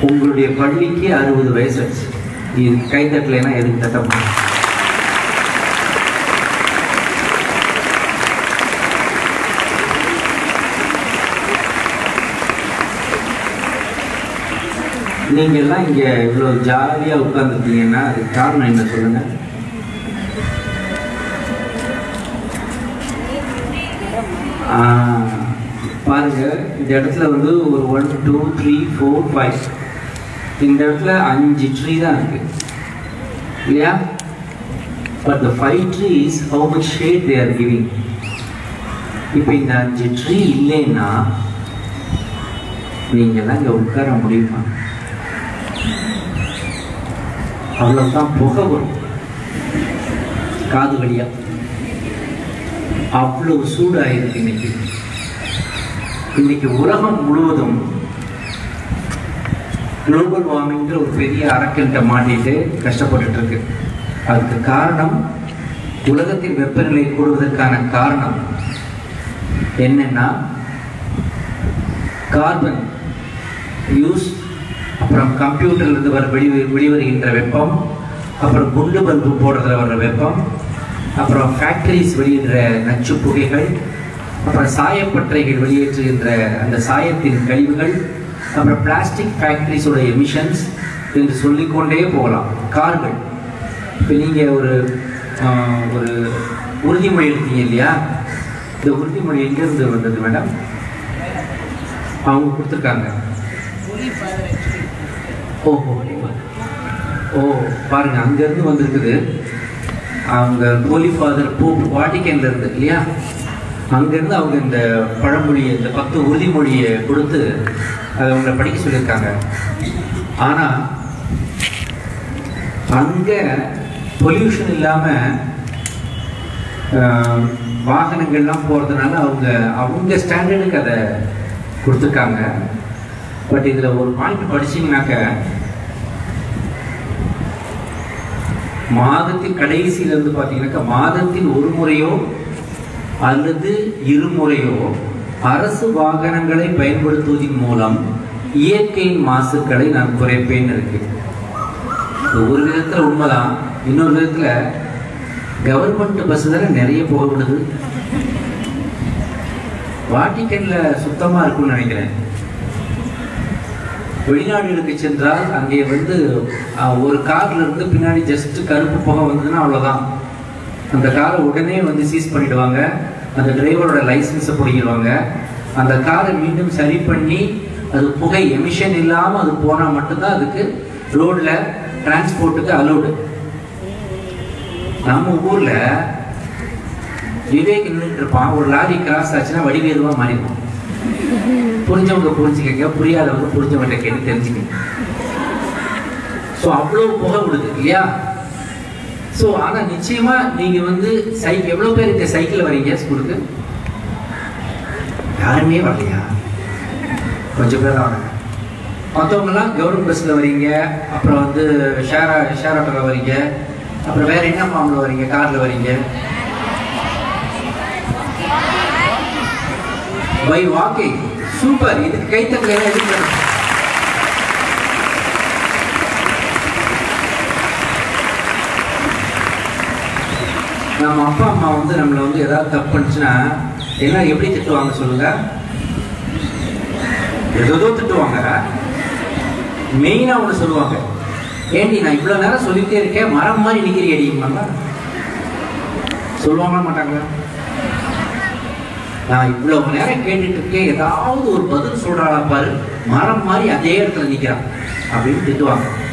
உங்களுடைய பள்ளிக்கு அறுபது வயசு ஆச்சு இது கை தட்டலைன்னா எதுக்கு தட்ட முடியும் நீங்க எல்லாம் இங்க இவ்வளவு ஜாலியா உட்கார்ந்துருக்கீங்கன்னா அதுக்கு காரணம் என்ன சொல்லுங்க ஆ, பாருங்க இந்த இடத்துல வந்து ஒரு one two three four five இந்த இடத்துல அஞ்சு ட்ரீ தான் இருக்கு இல்லையா but the five trees how much shade they are giving இப்போ இந்த அஞ்சு ட்ரீ இல்லைன்னா நீங்கெல்லாம் இங்கே உட்கார முடியுமா அவ்வளோதான் புகை வரும் காது வழியா அவ்வளவு சூடாயிருக்கு இன்னைக்கு இன்னைக்கு உலகம் முழுவதும் குளோபல் வார்மிங்கிற ஒரு பெரிய அரக்கன்ட்ட மாட்டிட்டு கஷ்டப்பட்டுட்டு இருக்கு அதுக்கு காரணம் உலகத்தின் வெப்பநிலை கூடுவதற்கான காரணம் என்னன்னா கார்பன் யூஸ் அப்புறம் கம்ப்யூட்டர்ல இருந்து வர வெளி வெளிவருகின்ற வெப்பம் அப்புறம் குண்டு பல்பு போடுறதுல வர்ற வெப்பம் அப்புறம் ஃபேக்டரிஸ் வெளியிடுற நச்சு புகைகள் அப்புறம் சாயப்பட்டறைகள் வெளியேற்றுகின்ற அந்த சாயத்தின் கழிவுகள் அப்புறம் பிளாஸ்டிக் ஃபேக்டரிஸோட எமிஷன்ஸ் என்று சொல்லிக்கொண்டே போகலாம் கார்கள் இப்போ நீங்கள் ஒரு ஆஹ், ஒரு உறுதிமொழி எடுத்தீங்க இல்லையா இந்த உறுதிமொழி எங்கேருந்து வந்தது மேடம் அவங்க கொடுத்துருக்காங்க ஓஹோ ஓ பாருங்க அங்கேருந்து வந்திருக்குது அவங்க ஹோலி ஃபாதர் போப் வாட்டிக்கன்ல இருந்து இல்லையா அங்கேருந்து அவங்க இந்த பழமொழியை இந்த பத்து உறுதிமொழியை கொடுத்து அதை அவங்கள படிக்க சொல்லியிருக்காங்க ஆனால் அங்கே பொல்யூஷன் இல்லாமல் வாகனங்கள்லாம் போகிறதுனால அவங்க அவங்க ஸ்டாண்டர்டுக்கு அதை கொடுத்துருக்காங்க பட் இதில் ஒரு பாயிண்ட் படிச்சீங்கன்னாக்க மாதத்தின் கடைசியில இருந்து பார்த்தீங்கன்னாக்கா மாதத்தில் ஒரு முறையோ அல்லது இருமுறையோ அரசு வாகனங்களை பயன்படுத்துவதன் மூலம் இயற்கையின் மாசுக்களை நான் குறைப்பேன் இருக்கு இது ஒரு விதத்துல உண்மைதான் இன்னொரு விதத்துல கவர்மெண்ட் பஸ் தானே நிறைய போக விடுது வாட்டிக்கன்ல சுத்தமா இருக்கும்னு நினைக்கிறேன் வெளிநாடுகளுக்கு சென்றால் அங்கே வந்து அஹ், ஒரு கார்ல இருந்து பின்னாடி ஜஸ்ட் கருப்பு புகை வந்ததுன்னா அவ்வளவுதான் அந்த காரை உடனே வந்து சீஸ் பண்ணிடுவாங்க அந்த டிரைவரோட லைசன்ஸை பிடிக்கிடுவாங்க அந்த காரை மீண்டும் சரி பண்ணி அது புகை எமிஷன் இல்லாம அது போனா மட்டும்தான் அதுக்கு ரோட்ல டிரான்ஸ்போர்ட்டுக்கு அலோடு நம்ம ஊர்ல விவேக் நின்றுட்டு இருப்பான் ஒரு லாரி கிராஸ் ஆச்சுன்னா வடிவேலுவா மாறிடுவான் புரிஞ்சவங்க புரிஞ்சுக்கங்க புரியாதவங்க புரிஞ்சவங்க கேட்டு தெரிஞ்சுக்கங்க ஸோ அவ்வளோ புகை விடுது இல்லையா ஸோ ஆனா நிச்சயமா நீங்க வந்து சைக்கிள் எவ்வளவு பேர் இந்த சைக்கிள் வரீங்க ஸ்கூலுக்கு யாருமே வரலையா கொஞ்சம் பேர் தான் வராங்க மற்றவங்கலாம் கவர்மெண்ட் பஸ்ஸில் வரீங்க அப்புறம் வந்து ஷேர் ஷேர் ஆட்டோவில் வரீங்க அப்புறம் வேற என்ன ஃபார்மில் வரீங்க காரில் வரீங்க பை வாக்கிங் சூப்பர் இதுக்கு கைத்தட்டல எல்லாம் எதுக்கு நம்ம அப்பா அம்மா வந்து நம்மளை வந்து ஏதாவது தப்பு பண்ணுச்சுன்னா எல்லாம் எப்படி திட்டுவாங்க சொல்லுங்க ஏதோ திட்டுவாங்க மெயினா ஒன்று சொல்லுவாங்க ஏண்டி நான் இவ்வளவு நேரம் சொல்லிட்டே இருக்கேன் மரம் மாதிரி நிக்கிறீ அடிக்குமாங்க சொல்லுவாங்களா மாட்டாங்களா நான் இவ்வளவு நேரம் கேட்டுட்டு இருக்கேன் ஏதாவது ஒரு பதில் சொல்றாளா பாரு மரம் மாதிரி அதே இடத்துல நிக்கிறான் அப்படின்னு திட்டுவாங்க